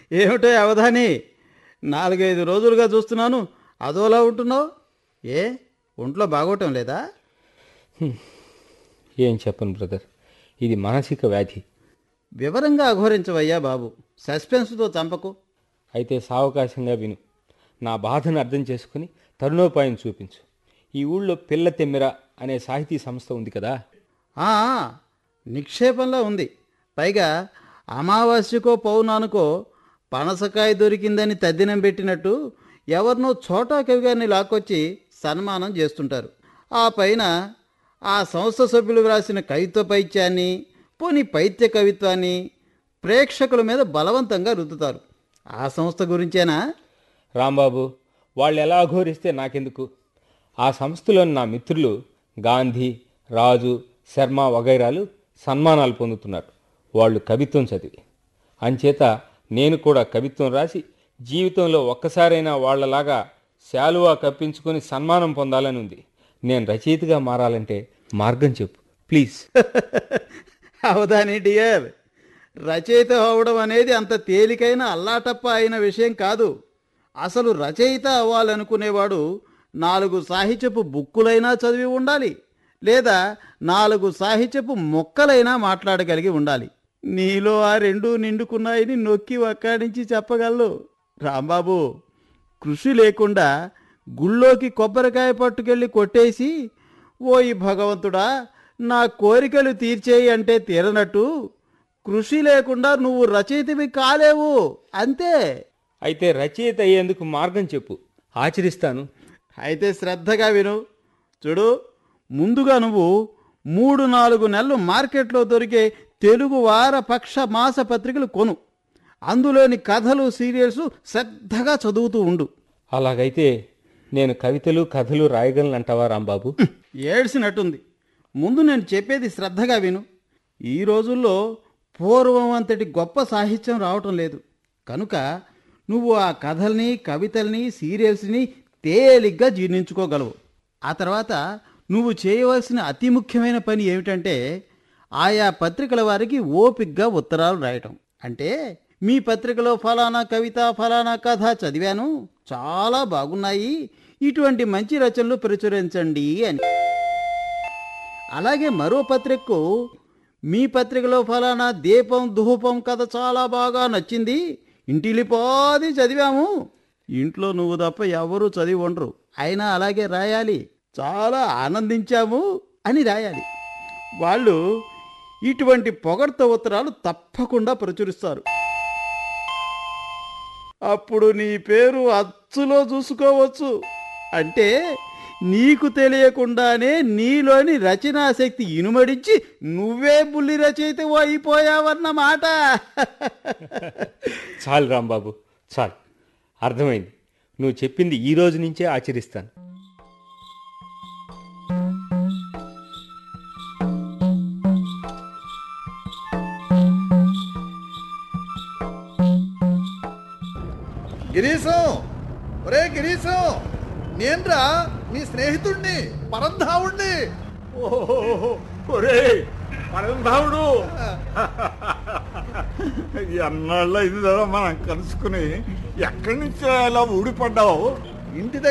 ఏమిటో అవధాని నాలుగైదు రోజులుగా చూస్తున్నాను అదోలా ఉంటున్నావు ఏ ఒంట్లో బాగోటం లేదా ఏం చెప్పను బ్రదర్ ఇది మానసిక వ్యాధి వివరంగా అఘోరించవయ్యా బాబు సస్పెన్స్తో చంపకు అయితే సావకాశంగా విను నా బాధను అర్థం చేసుకుని తరుణోపాయం చూపించు ఈ ఊళ్ళో పిల్ల తెమ్మిర అనే సాహితీ సంస్థ ఉంది కదా ఆ, నిక్షేపంలో ఉంది పైగా అమావాస్యకో పౌనానుకో పనసకాయ దొరికిందని తద్దినం పెట్టినట్టు ఎవరినో చోటా కవి గారిని లాక్కొచ్చి సన్మానం చేస్తుంటారు ఆ పైన ఆ సంస్థ సభ్యులు వ్రాసిన కవిత్వ పైత్యాన్ని పోని పైత్య కవిత్వాన్ని ప్రేక్షకుల మీద బలవంతంగా రుద్దుతారు ఆ సంస్థ గురించేనా రాంబాబు వాళ్ళు ఎలా అఘోరిస్తే నాకెందుకు ఆ సంస్థలోని నా మిత్రులు గాంధీ రాజు శర్మ వగైరాలు సన్మానాలు పొందుతున్నారు వాళ్ళు కవిత్వం చదివి అంచేత నేను కూడా కవిత్వం రాసి జీవితంలో ఒక్కసారైనా వాళ్ళలాగా శాలువా కప్పించుకొని సన్మానం పొందాలని ఉంది నేను రచయితగా మారాలంటే మార్గం చెప్పు ప్లీజ్ అవదాని డియర్ రచయిత అవడం అనేది అంత తేలికైన అల్లాటప్ప అయిన విషయం కాదు అసలు రచయిత అవ్వాలనుకునేవాడు నాలుగు సాహిత్యపు బుక్కులైనా చదివి ఉండాలి లేదా నాలుగు సాహిత్యపు మొక్కలైనా మాట్లాడగలిగి ఉండాలి నీలో ఆ రెండు నిండుకున్నాయని నొక్కి ఒక్కాడించి చెప్పగలరు రాంబాబు కృషి లేకుండా గుళ్ళోకి కొబ్బరికాయ పట్టుకెళ్ళి కొట్టేసి ఓయి భగవంతుడా నా కోరికలు తీర్చేయి అంటే తీరనట్టు కృషి లేకుండా నువ్వు రచయితవి కాలేవు అంతే అయితే రచయిత అయ్యేందుకు మార్గం చెప్పు ఆచరిస్తాను అయితే శ్రద్ధగా విను చూడు ముందుగా నువ్వు మూడు నాలుగు నెలలు మార్కెట్లో దొరికే తెలుగు వార పక్ష మాస పత్రికలు కొను అందులోని కథలు సీరియల్స్ శ్రద్ధగా చదువుతూ ఉండు అలాగైతే నేను కవితలు కథలు రాయగలనంటావా రాంబాబు ఏడ్చినట్టుంది ముందు నేను చెప్పేది శ్రద్ధగా విను ఈ రోజుల్లో పూర్వం అంతటి గొప్ప సాహిత్యం రావటం లేదు కనుక నువ్వు ఆ కథల్ని కవితల్ని సీరియల్స్ని తేలిగ్గా జీర్ణించుకోగలవు ఆ తర్వాత నువ్వు చేయవలసిన అతి ముఖ్యమైన పని ఏమిటంటే ఆయా పత్రికల వారికి ఓపిగ్గా ఉత్తరాలు రాయటం అంటే మీ పత్రికలో ఫలానా కవిత ఫలానా కథ చదివాను చాలా బాగున్నాయి ఇటువంటి మంచి రచనలు ప్రచురించండి అని అలాగే మరో పత్రికకు మీ పత్రికలో ఫలానా దీపం ధూపం కథ చాలా బాగా నచ్చింది ఇంటిలిపోది చదివాము ఇంట్లో నువ్వు తప్ప ఎవరూ చదివి ఉండరు అయినా అలాగే రాయాలి చాలా ఆనందించాము అని రాయాలి వాళ్ళు ఇటువంటి పొగడ్త ఉత్తరాలు తప్పకుండా ప్రచురిస్తారు అప్పుడు నీ పేరు అచ్చులో చూసుకోవచ్చు అంటే నీకు తెలియకుండానే నీలోని రచనాశక్తి ఇనుమడించి నువ్వే బుల్లి రచయిత అయిపోయావన్నమాట చాలు రాంబాబు చాలు అర్థమైంది నువ్వు చెప్పింది ఈ రోజు నుంచే ఆచరిస్తాను గిరీశం ఒరే గిరీశం నేన్రా మీ స్నేహితుణ్ణి పరంధావుణ్ణి ఒరే పరంధావుడు ఎన్నాళ్ళ ఇది మనం కలుసుకుని ఎక్కడి నుంచో అలా ఊడిపడ్డావు ఇంటి